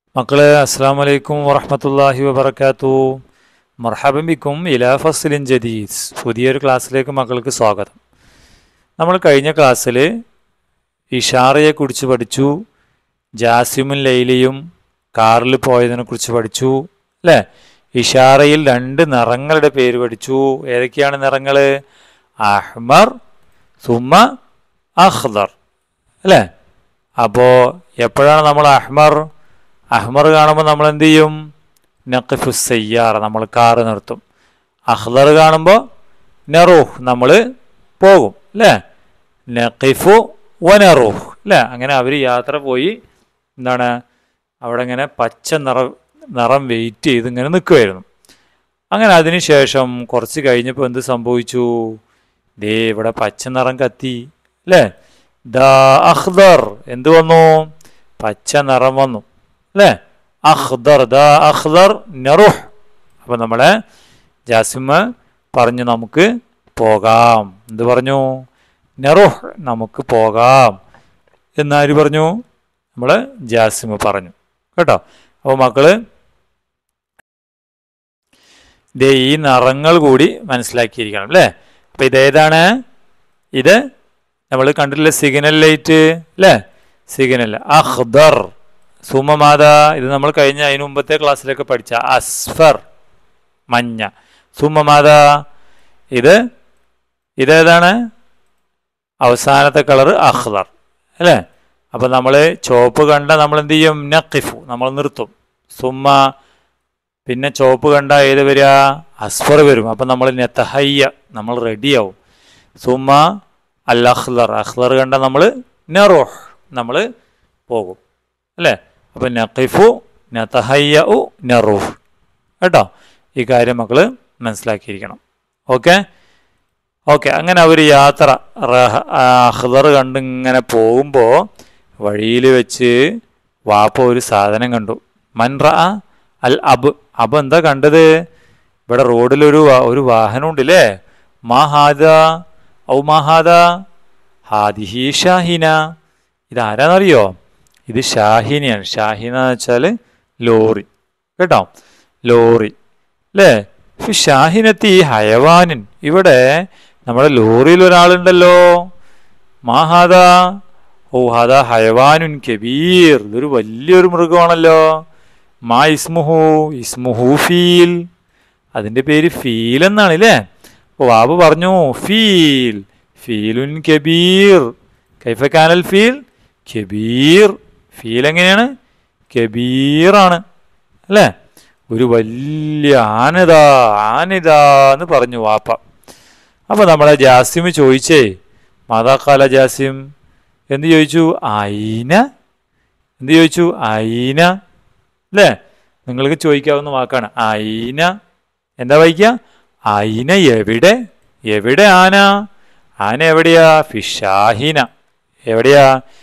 മക്കളെ അസ്സാം വലൈക്കും വറഹമത്തല്ലാഹി വബർക്കാത്തു മർഹബം ബിക്കും ഇലാ ഫസ്ലിൻ ജദീദ് പുതിയൊരു ക്ലാസ്സിലേക്ക് മക്കൾക്ക് സ്വാഗതം നമ്മൾ കഴിഞ്ഞ ക്ലാസ്സിൽ ഇഷാറയെ കുറിച്ച് പഠിച്ചു ജാസിമും ലൈലയും കാറിൽ പോയതിനെ കുറിച്ച് പഠിച്ചു അല്ലേ ഇഷാറയിൽ രണ്ട് നിറങ്ങളുടെ പേര് പഠിച്ചു ഏതൊക്കെയാണ് നിറങ്ങൾ അഹ്മർ സുമ അഖ്ദർ അല്ലേ അപ്പോൾ എപ്പോഴാണ് നമ്മൾ അഹ്മർ അഹ്മർ കാണുമ്പോൾ നമ്മൾ എന്ത് ചെയ്യും നഖിഫു സയ്യാറ നമ്മൾ കാറ് നിർത്തും അഹ്ദർ കാണുമ്പോൾ നെറൂഹ് നമ്മൾ പോകും അല്ലേ നഖിഫു വനറൂഹ് അല്ലേ അങ്ങനെ അവർ യാത്ര പോയി എന്താണ് അവിടെ ഇങ്ങനെ പച്ച നിറം നിറം വെയിറ്റ് ചെയ്ത് ഇങ്ങനെ നിൽക്കുമായിരുന്നു അങ്ങനെ അതിനുശേഷം കുറച്ച് കഴിഞ്ഞപ്പോൾ എന്ത് സംഭവിച്ചു ദേ ഇവിടെ പച്ച നിറം കത്തി അല്ലേ ദാ അഖ്ദർ എന്ത് വന്നു പച്ച നിറം വന്നു അല്ലേ അഖ്ദർ ദാ അഖ്ദർ നെറുഹ് അപ്പൊ നമ്മളെ ജാസിമ പറഞ്ഞു നമുക്ക് പോകാം എന്ത് പറഞ്ഞു നെറുഹ് നമുക്ക് പോകാം എന്നാര് പറഞ്ഞു നമ്മള് ജാസിമ പറഞ്ഞു കേട്ടോ അപ്പോൾ മക്കള് ദേ ഈ നിറങ്ങൾ കൂടി മനസ്സിലാക്കിയിരിക്കണം അല്ലേ അപ്പൊ ഇതേതാണ് ഇത് നമ്മൾ കണ്ടിട്ടില്ല സിഗ്നൽ ലൈറ്റ് അല്ലേ സിഗ്നൽ അഖ്ദർ സുമമാത ഇത് നമ്മൾ കഴിഞ്ഞ അതിന് മുമ്പത്തെ ക്ലാസ്സിലൊക്കെ പഠിച്ച അസ്ഫർ മഞ്ഞ സുമമാത ഇത് ഇതേതാണ് അവസാനത്തെ കളർ അഖ്ദർ അല്ലേ അപ്പം നമ്മൾ ചുവപ്പ് കണ്ട നമ്മൾ എന്ത് ചെയ്യും നഖിഫു നമ്മൾ നിർത്തും സുമ്മ പിന്നെ ചുവപ്പ് കണ്ട ഏത് വരിക അസ്ഫർ വരും അപ്പം നമ്മൾ നെത്തഹയ്യ നമ്മൾ റെഡിയാവും സുമ്മ അൽ അഖ്ലർ അഖ്ലർ കണ്ട നമ്മൾ നെറോഹ് നമ്മൾ പോകും അല്ലേ അപ്പം നഖിഫു നതഹയ്യ ഉ നെറൂഹ് കേട്ടോ ഈ കാര്യം മക്കൾ മനസ്സിലാക്കിയിരിക്കണം ഓക്കെ ഓക്കെ അങ്ങനെ അവർ യാത്ര അഖ്ലർ കണ്ട് ഇങ്ങനെ പോകുമ്പോൾ വഴിയിൽ വെച്ച് വാപ്പ ഒരു സാധനം കണ്ടു മൻറ അൽ അബ് അബ് എന്താ കണ്ടത് ഇവിടെ റോഡിലൊരു വാ- ഒരു വാഹനം ഉണ്ടല്ലേ മാഹാദ ഔ മാഹാദ ഹാദിഹി ഷാഹിന ഇതാരാന്നറിയോ ഇത് ഷാഹിനിയാണ് ഷാഹിന എന്ന് വെച്ചാൽ ലോറി കേട്ടോ ലോറി അല്ലേ ഫി ഷാഹിനത്തി ഹയവാനിൻ ഇവിടെ നമ്മുടെ ലോറിയിൽ ഒരാളുണ്ടല്ലോ മാഹാദ ഓ ഹദ ഹയവാനുൻ കബീർ ഇതൊരു വലിയൊരു മൃഗമാണല്ലോ മാ ഇസ്മുഹു ഇസ്മുഹു ഫീൽ അതിൻ്റെ പേര് ഫീൽ എന്നാണ് അല്ലേ അപ്പോൾ ബാബു പറഞ്ഞു ഫീൽ ഫീലുൻ കബീർ കൈഫ കാനൽ ഫീൽ കബീർ ഫീൽ എങ്ങനെയാണ് കബീറാണ് അല്ലേ ഒരു വലിയ ആനത ആനിത എന്ന് പറഞ്ഞു വാപ്പ അപ്പോൾ നമ്മളെ ജാസിം ചോദിച്ചേ മാതാക്കാല ജാസിം എന്ത് ചോദിച്ചു അയിന എന്ത് ചോദിച്ചു അയിന അല്ലേ നിങ്ങൾക്ക് ചോദിക്കാവുന്ന വാക്കാണ് അയിന എന്താ വായിക്കുക അയിന എവിടെ എവിടെ ആന ആന എവിടെയാ ഫിഷാഹിന എവിടെയാ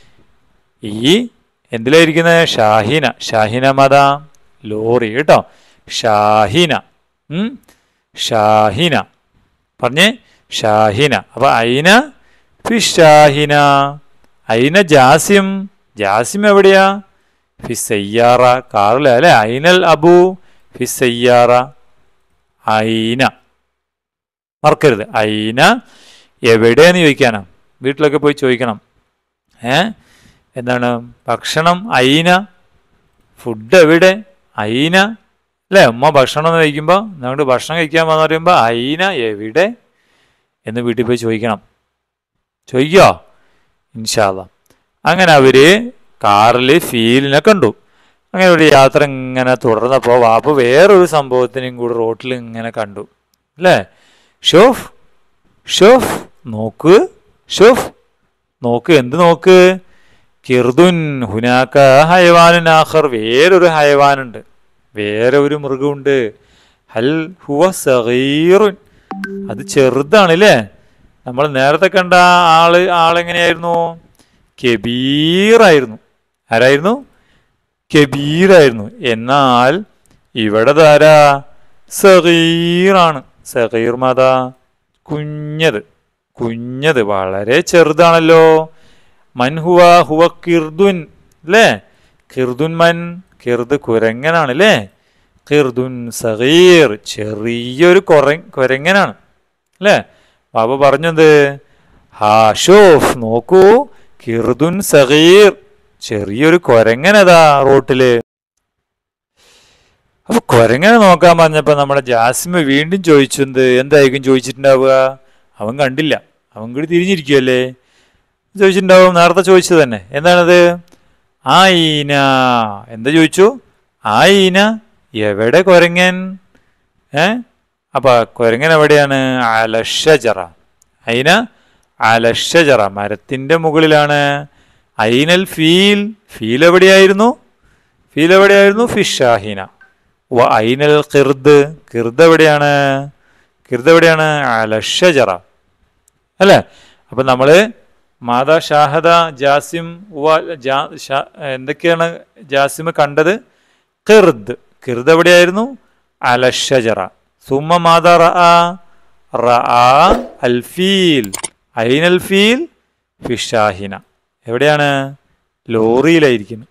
ഈ എന്തിലായിരിക്കുന്നത് ഷാഹിന ഷാഹിന മത ലോറി കേട്ടോ ഷാഹിന ഉം? ഷാഹിന പറഞ്ഞേ ഷാഹിന അപ്പൊ അയിന ഫിഷാഹിന അയിന ജാസിം ജാസിം എവിടെയാ ഫിസയ്യാറ കാറില അല്ലെ അയിനൽ അബു ഫിസയ്യാറ അയിന മറക്കരുത് അയിന എവിടെയെന്ന് ചോദിക്കാനാ വീട്ടിലൊക്കെ പോയി ചോദിക്കണം ഏ എന്താണ് ഭക്ഷണം അയിന ഫുഡ് എവിടെ അയിന അല്ലേ ഉമ്മ ഭക്ഷണം എന്ന് കഴിക്കുമ്പോൾ നമുക്ക് ഭക്ഷണം കഴിക്കാൻ വന്ന് പറയുമ്പോൾ അയിന എവിടെ എന്ന് വീട്ടിൽ പോയി ചോദിക്കണം ചോദിക്കോ ഇൻഷാല്ല അങ്ങനെ അവര് കാറിൽ ഫീലിനെ കണ്ടു അങ്ങനെ ഒരു യാത്ര ഇങ്ങനെ തുടർന്നപ്പോൾ വാപ്പ വേറൊരു സംഭവത്തിനും കൂടി റോട്ടിൽ ഇങ്ങനെ കണ്ടു അല്ലേ ഷോഫ് ഷോഫ് നോക്ക് ഷോഫ് നോക്ക് എന്ത് നോക്ക് കിർദുൻ ഹുനാക്ക ഹയവാനുൻ ആഖർ വേറൊരു ഹയവാനുണ്ട് വേറെ ഒരു മൃഗമുണ്ട് ഹൽ ഹുവ സഗീറുൻ അത് ചെറുതാണ് അല്ലേ നമ്മൾ നേരത്തെ കണ്ട ആള് ആളെങ്ങനെയായിരുന്നു കെബീറായിരുന്നു ആരായിരുന്നു കെബീറായിരുന്നു എന്നാൽ ഇവിടെ ധാരാ സഗീറാണ് സഗീർ മത കുഞ്ഞത് കുഞ്ഞത് വളരെ ചെറുതാണല്ലോ മൻ ഹുവ ഹുവ കിർദുൻ അല്ലേ കിർദുൻ മൻ കിർദ് കുരങ്ങനാണ് അല്ലേ കിർദുൻ സഗീർ ചെറിയൊരു കൊറ കുരങ്ങനാണ് അല്ലേ ബാബ പറഞ്ഞത് ഹാഷോഫ് നോക്കൂ കിർദുൻ സഗീർ ചെറിയൊരു കൊരങ്ങനതാ റോട്ടില് അപ്പൊ കൊരങ്ങനെ നോക്കാൻ പറഞ്ഞപ്പോ നമ്മുടെ ജാസിമ വീണ്ടും ചോദിച്ചു എന്ത് എന്തായിരിക്കും ചോദിച്ചിട്ടുണ്ടാവുക അവൻ കണ്ടില്ല അവൻ കൂടി തിരിഞ്ഞിരിക്കുമല്ലേ ചോദിച്ചിട്ടുണ്ടാവും നേരത്തെ ചോദിച്ചത് തന്നെ എന്താണത് ആയിന എന്താ ചോദിച്ചു ആയിന എവിടെ കൊരങ്ങൻ ഏ അപ്പൊ കൊരങ്ങൻ എവിടെയാണ് അലഷജറ അയിന അലഷജറ മരത്തിന്റെ മുകളിലാണ് ഐനൽ ഫീൽ ഫീൽ എവിടെയായിരുന്നു ഫീൽ എവിടെയായിരുന്നു ഫിഷാഹിന വ ഐനൽ കിർദ് കിർദ് എവിടെയാണ് കിർദ് എവിടെയാണ് അലഷജറ അല്ലേ അപ്പം നമ്മൾ മാതാ ഷാഹദ ജാസിം വ ജാ ഷാ- എന്തൊക്കെയാണ് ജാസിം കണ്ടത് കിർദ് കിർദ് എവിടെയായിരുന്നു അലഷജറ സുമ്മ മാതാ റഅ റഅ അൽഫീൽ ഐനൽ ഫീൽ ഫിഷാഹിന എവിടെയാണ് ലോറിയിലായിരിക്കുന്നു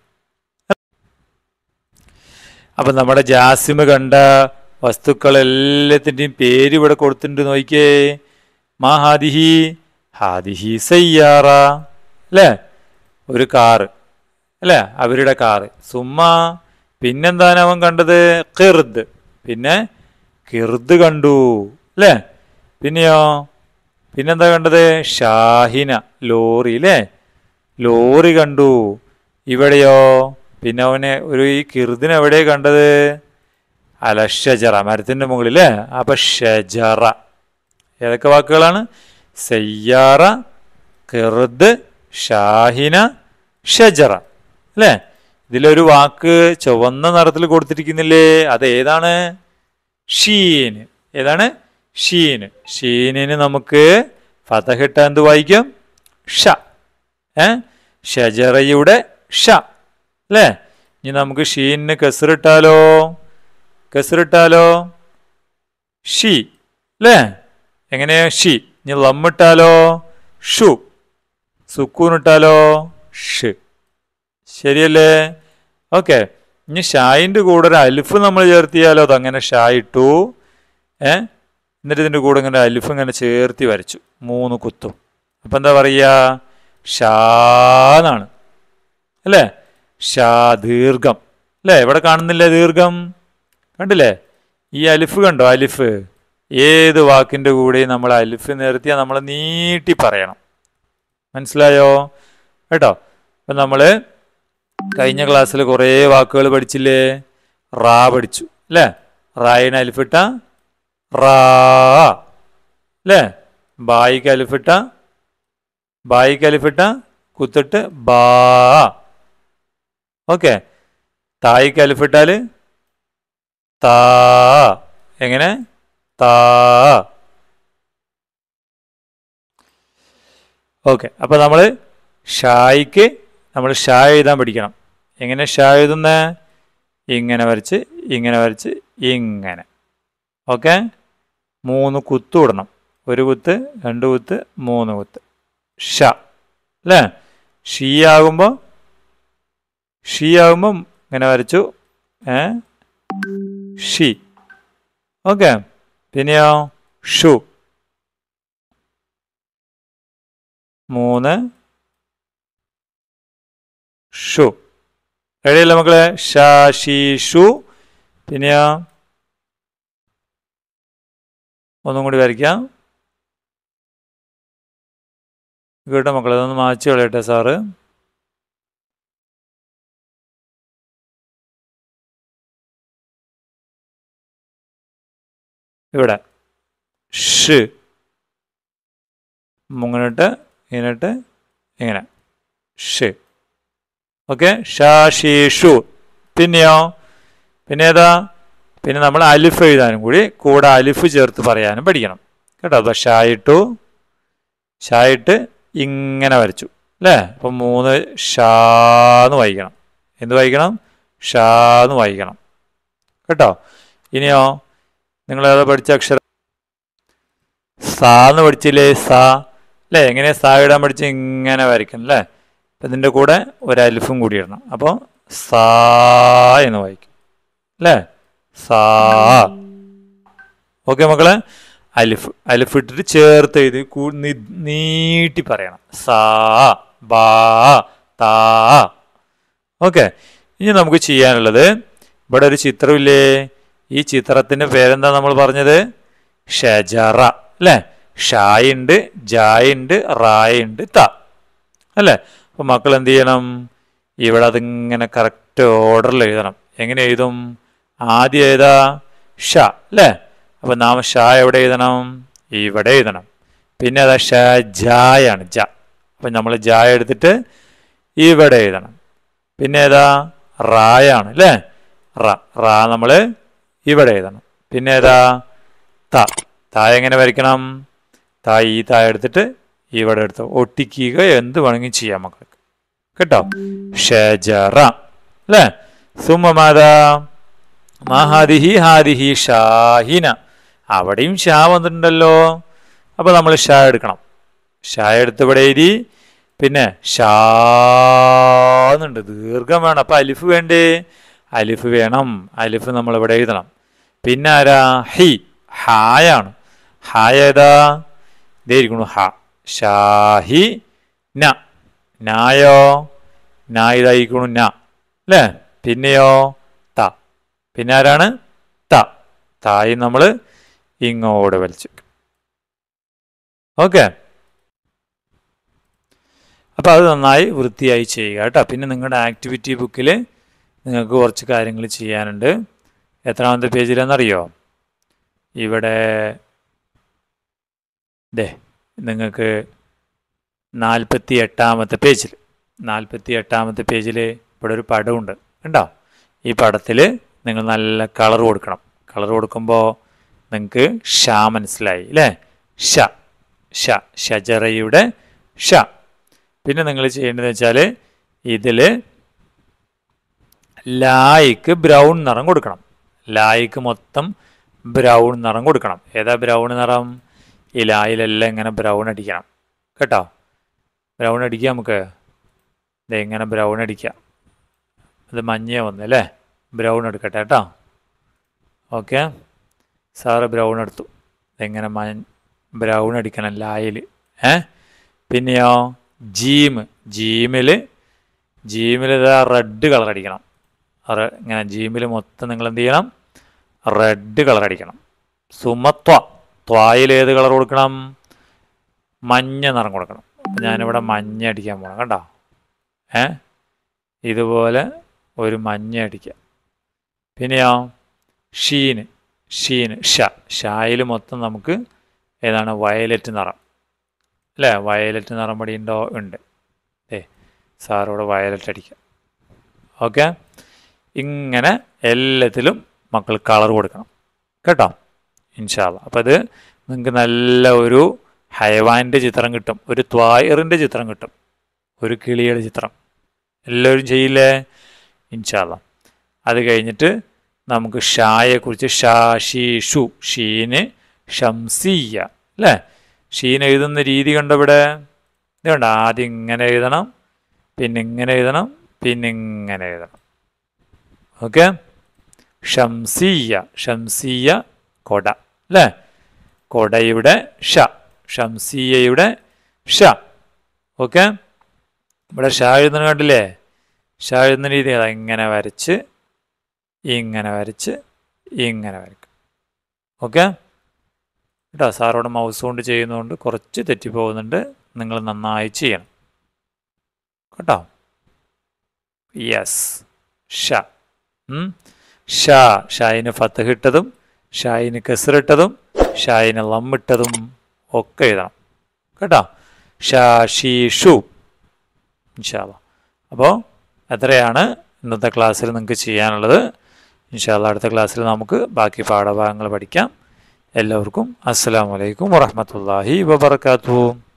അപ്പം നമ്മുടെ ജാസിമ് കണ്ട വസ്തുക്കൾ എല്ലാത്തിൻ്റെയും പേര് ഇവിടെ കൊടുത്തിട്ടുണ്ട് നോക്കിയേ മാ ഹാദിഹി ഹാദിഹി സയ്യാറ അല്ലേ ഒരു കാറ് അല്ലേ അവരുടെ കാറ് സുമ്മ പിന്നെന്താണ് അവൻ കണ്ടത് കിർദ് പിന്നെ കിർദ് കണ്ടു അല്ലേ പിന്നെയോ പിന്നെന്താ കണ്ടത് ഷാഹിന ലോറി അല്ലേ ലോറി കണ്ടു ഇവിടെയോ പിന്നെ അവന് ഒരു ഈ കിർദിന് എവിടെ കണ്ടത് അല ഷജറ മരത്തിന്റെ മുകളിൽ അല്ലേ അപ്പൊ ഷജറ ഏതൊക്കെ വാക്കുകളാണ് സയ്യാറ കിർദ് ഷാഹിന ഷജറ അല്ലേ ഇതിലൊരു വാക്ക് ചുവന്ന നിറത്തിൽ കൊടുത്തിരിക്കുന്നില്ലേ അത് ഏതാണ് ഷീൻ ഏതാണ് ഷീൻ ഷീനിന് നമുക്ക് ഫതഹിട്ട എന്ത് വായിക്കും ഷ ഏ ഷജറയുടെ ഷ അല്ലേ ഇനി നമുക്ക് ഷീനിന് കെസറിട്ടാലോ കെസറിട്ടാലോ ഷി അല്ലേ എങ്ങനെയാ ഷി ഇനി ലമ്മിട്ടാലോ ഷു സുക്കൂനിട്ടാലോ ഷ് ശരിയല്ലേ ഓക്കെ ഇനി ഷായിൻ്റെ കൂടെ ഒരു അലിഫ് നമ്മൾ ചേർത്തിയാലോ അതങ്ങനെ ഷാ ഇട്ടു ഏ എന്നിട്ട് ഇതിൻ്റെ കൂടെ ഇങ്ങനെ അലിഫ് ഇങ്ങനെ ചേർത്തി വരച്ചു മൂന്ന് കുത്തും അപ്പം എന്താ പറയുക ഷാന്നാണ് അല്ലേ ഷാ ദീർഘം അല്ലേ എവിടെ കാണുന്നില്ലേ ദീർഘം കണ്ടില്ലേ ഈ അലിഫ് കണ്ടോ അലിഫ് ഏത് വാക്കിൻ്റെ കൂടെ നമ്മൾ അലിഫ് നിർത്തിയാൽ നമ്മൾ നീട്ടി പറയണം മനസ്സിലായോ കേട്ടോ അപ്പം നമ്മൾ കഴിഞ്ഞ ക്ലാസ്സിൽ കുറേ വാക്കുകൾ പഠിച്ചില്ലേ റാ പഠിച്ചു അല്ലേ റായിന് അലിഫിട്ട റാ അല്ലേ ബായിക്ക് അലിഫിട്ട ബായിക്ക് അലിഫിട്ട കുത്തിട്ട് ബാ ഓക്കെ തായിക്ക് അലിഫിട്ടാല് താ എങ്ങനെ താ ഓക്കെ അപ്പൊ നമ്മൾ ഷായിക്ക് നമ്മൾ ഷാ എഴുതാൻ പഠിക്കണം എങ്ങനെ ഷാ എഴുതുന്ന ഇങ്ങനെ വരച്ച് ഇങ്ങനെ വരച്ച് ഇങ്ങനെ ഓക്കെ മൂന്ന് കുത്ത് ഇടണം ഒരു കുത്ത് രണ്ട് കുത്ത് മൂന്ന് കുത്ത് ഷ അല്ലേ ഷീ ആകുമ്പോൾ ഷീ ആകുമ്പം ഇങ്ങനെ വരച്ചു ഏ ഷി ഓക്കെ പിന്നെയോ ഷു മൂന്ന് ഷു റെഡിയല്ലേ മക്കളെ ഷാ ഷി ഷു പിന്നെയോ ഒന്നും കൂടി വരയ്ക്കാം കേട്ടോ മക്കളെ അതൊന്ന് മാച്ച് കളയട്ടെ സാറ് ഇവിടെ ഷ് മുങ്ങനിട്ട് ഇങ്ങനിട്ട് ഇങ്ങനെ ഷ് ഓക്കെ ഷാ ഷീ ഷു പിന്നെയോ പിന്നെ ഏതാ പിന്നെ നമ്മൾ അലിഫ് എഴുതാനും കൂടി കൂടെ അലിഫ് ചേർത്ത് പറയാനും പഠിക്കണം കേട്ടോ അപ്പോൾ ഷായിട്ടു ഷായിട്ട് ഇങ്ങനെ വരച്ചു അല്ലേ അപ്പം മൂന്ന് ഷാന്ന് വായിക്കണം എന്ത് വായിക്കണം ഷാന്ന് വായിക്കണം കേട്ടോ ഇനിയോ നിങ്ങൾ ഏതാ പഠിച്ച അക്ഷരം സാന്ന് പഠിച്ചില്ലേ സാ അല്ലേ എങ്ങനെ സാ ഇടാൻ പഠിച്ച് ഇങ്ങനെ വരയ്ക്കണം അല്ലേ അപ്പം ഇതിൻ്റെ കൂടെ ഒരു അലിഫും കൂടി ഇടണം അപ്പോൾ സാ എന്ന് വായിക്കും അല്ലേ സാ ഓക്കെ മക്കളെ അലിഫ് അലിഫ് ഇട്ടിട്ട് ചേർത്ത് എഴുതി കൂ- നി- നീട്ടി പറയണം സാ ബാ താ ഓക്കെ ഇനി നമുക്ക് ചെയ്യാനുള്ളത് ഇവിടെ ഒരു ചിത്രമില്ലേ ഈ ചിത്രത്തിന്റെ പേരെന്താ നമ്മൾ പറഞ്ഞത് ഷജറ അല്ലേ ഷായുണ്ട് ജായുണ്ട് റായുണ്ട് ത അല്ലേ അപ്പൊ മക്കൾ എന്ത് ചെയ്യണം ഇവിടെ അതിങ്ങനെ കറക്റ്റ് ഓർഡറിൽ എഴുതണം എങ്ങനെ എഴുതും ആദ്യം ഏതാ ഷ അല്ലേ അപ്പൊ നാം ഷ എവിടെ എഴുതണം ഇവിടെ എഴുതണം പിന്നെ അതാ ഷ ജായാണ് ജ അപ്പൊ നമ്മൾ ജായ എടുത്തിട്ട് ഇവിടെ എഴുതണം പിന്നെ ഏതാ റായാണ് അല്ലേ റ റാ നമ്മൾ ഇവിടെ എഴുതണം പിന്നെ ഏതാ ത താ എങ്ങനെ വരയ്ക്കണം താ ഈ താ എടുത്തിട്ട് ഇവിടെ എടുത്ത് ഒട്ടിക്കുക എന്ത് വേണമെങ്കിലും ചെയ്യാം മക്കൾക്ക് കേട്ടോ ഷജറ അല്ലേ സുമമാതാ മഹാദിഹി ഹാദിഹി ഷാഹിന അവിടെയും ഷാ വന്നിട്ടുണ്ടല്ലോ അപ്പൊ നമ്മൾ ഷാ എടുക്കണം ഷാ എടുത്ത് ഇവിടെ എഴുതി പിന്നെ ഷാന്നുണ്ട് ദീർഘം വേണം അപ്പൊ അലിഫ് വേണ്ടേ അലിഫ് വേണം അലിഫ് നമ്മൾ ഇവിടെ എഴുതണം പിന്നെ ആരാ ഹി ഹായാണ് ഹായ ഏതാ ഇതായിരിക്കണു ഹ ഷാഹി ന നായോ നാ ഇതായിരിക്കണു ന അല്ലേ പിന്നെയോ ത പിന്നെ ആരാണ് ത തായി നമ്മൾ ഇങ്ങോട്ട് വലിച്ചു ഓക്കെ അപ്പോൾ അത് നന്നായി വൃത്തിയായി ചെയ്യുക കേട്ടോ പിന്നെ നിങ്ങളുടെ ആക്ടിവിറ്റി ബുക്കിൽ നിങ്ങൾക്ക് കുറച്ച് കാര്യങ്ങൾ ചെയ്യാനുണ്ട് എത്രാമത്തെ പേജിലെന്നറിയോ ഇവിടെ ദേ നിങ്ങൾക്ക് നാൽപ്പത്തി എട്ടാമത്തെ പേജിൽ നാൽപ്പത്തി എട്ടാമത്തെ പേജിൽ ഇവിടെ ഒരു പടമുണ്ട് കണ്ടോ ഈ പടത്തിൽ നിങ്ങൾ നല്ല കളർ കൊടുക്കണം കളർ കൊടുക്കുമ്പോൾ നിങ്ങൾക്ക് ഷ മനസ്സിലായി അല്ലേ ഷ ഷ ഷജറയുടെ ഷ പിന്നെ നിങ്ങൾ ചെയ്യേണ്ടത് വെച്ചാൽ ഇതിൽ ലായിക്ക് ബ്രൗൺ നിറം കൊടുക്കണം ലായിക്ക് മൊത്തം ബ്രൗൺ നിറം കൊടുക്കണം ഏതാ ബ്രൗൺ നിറം ഈ ലായിലെല്ലാം ഇങ്ങനെ ബ്രൗൺ അടിക്കണം കേട്ടോ ബ്രൗൺ അടിക്കാം നമുക്ക് ഇത് ഇങ്ങനെ ബ്രൗൺ അടിക്കാം ഇത് മഞ്ഞ വന്നു അല്ലേ ബ്രൗൺ എടുക്കട്ടെ കേട്ടോ ഓക്കെ സാറ് ബ്രൗൺ എടുത്തു ഇതെങ്ങനെ മ ബ്രൗൺ അടിക്കണം ലായിൽ ഏ പിന്നെയോ ജീം ജീമിൽ ജീമിൽ ഇതാ റെഡ് കളർ അടിക്കണം റെ- ഇങ്ങനെ ജീമിൽ മൊത്തം നിങ്ങൾ എന്ത് ചെയ്യണം റെഡ് കളർ അടിക്കണം സുമത്വ ത്വായിൽ ഏത് കളർ കൊടുക്കണം മഞ്ഞ നിറം കൊടുക്കണം അപ്പം ഞാനിവിടെ മഞ്ഞ അടിക്കാൻ പോകണം കണ്ടോ ഏ ഇതുപോലെ ഒരു മഞ്ഞ അടിക്കുക പിന്നെയോ ഷീന് ഷീന് ഷ ഷായിൽ മൊത്തം നമുക്ക് ഏതാണ് വയലറ്റ് നിറം അല്ലേ വയലറ്റ് നിറം ഇവിടെ ഉണ്ടോ ഉണ്ട് ഏ സാറോട് വയലറ്റ് അടിക്കുക ഓക്കെ ഇങ്ങനെ എല്ലാത്തിലും മക്കൾ കളർ കൊടുക്കണം കേട്ടോ ഇൻഷാല്ല അപ്പം അത് നിങ്ങൾക്ക് നല്ല ഒരു ഹൈവാൻ്റെ ചിത്രം കിട്ടും ഒരു ത്വായറിൻ്റെ ചിത്രം കിട്ടും ഒരു കിളിയുടെ ചിത്രം എല്ലാവരും ചെയ്യില്ലേ ഇൻഷാല്ല അത് കഴിഞ്ഞിട്ട് നമുക്ക് ഷായെക്കുറിച്ച് ഷാ ഷീ ഷു ഷീന് ഷംസിയ അല്ലേ ഷീൻ എഴുതുന്ന രീതി കണ്ടോ ഇവിടെ ഇത് കണ്ടോ ആദ്യം ഇങ്ങനെ എഴുതണം പിന്നെ ഇങ്ങനെ എഴുതണം പിന്നെ ഇങ്ങനെ എഴുതണം ഓക്കെ ഷംസിയ ഷംസിയ കൊട അല്ലേ കൊടയുടെ ഷ ഷംസിയയുടെ ഷ ഓക്കെ ഇവിടെ ഷ എഴുതുന്ന കണ്ടില്ലേ ഷ എഴുതുന്ന രീതി അതാ ഇങ്ങനെ വരച്ച് ഇങ്ങനെ വരച്ച് ഇങ്ങനെ വരയ്ക്കും ഓക്കെ കേട്ടോ സാറോട് മൗസ് കൊണ്ട് ചെയ്യുന്നതുകൊണ്ട് കുറച്ച് തെറ്റിപ്പോകുന്നുണ്ട് നിങ്ങൾ നന്നായി ചെയ്യണം കേട്ടോ യെസ് ഷ ഉം. ഷ ഷായിന് ഫത്തഹ് ഇട്ടതും ഷായിന് കസറിട്ടതും ഷായിന് ലമ്മിട്ടതും ഒക്കെ എഴുതണം കേട്ടോ ഷാ ഷീ ഷു ഇൻഷാല്ല അപ്പോൾ എത്രയാണ് ഇന്നത്തെ ക്ലാസ്സിൽ നിങ്ങൾക്ക് ചെയ്യാനുള്ളത് ഇൻഷാല്ല അടുത്ത ക്ലാസ്സിൽ നമുക്ക് ബാക്കി പാഠഭാഗങ്ങൾ പഠിക്കാം എല്ലാവർക്കും അസ്സാം വലൈക്കും വറഹമത്തല്ലാഹി വബർക്കാത്തു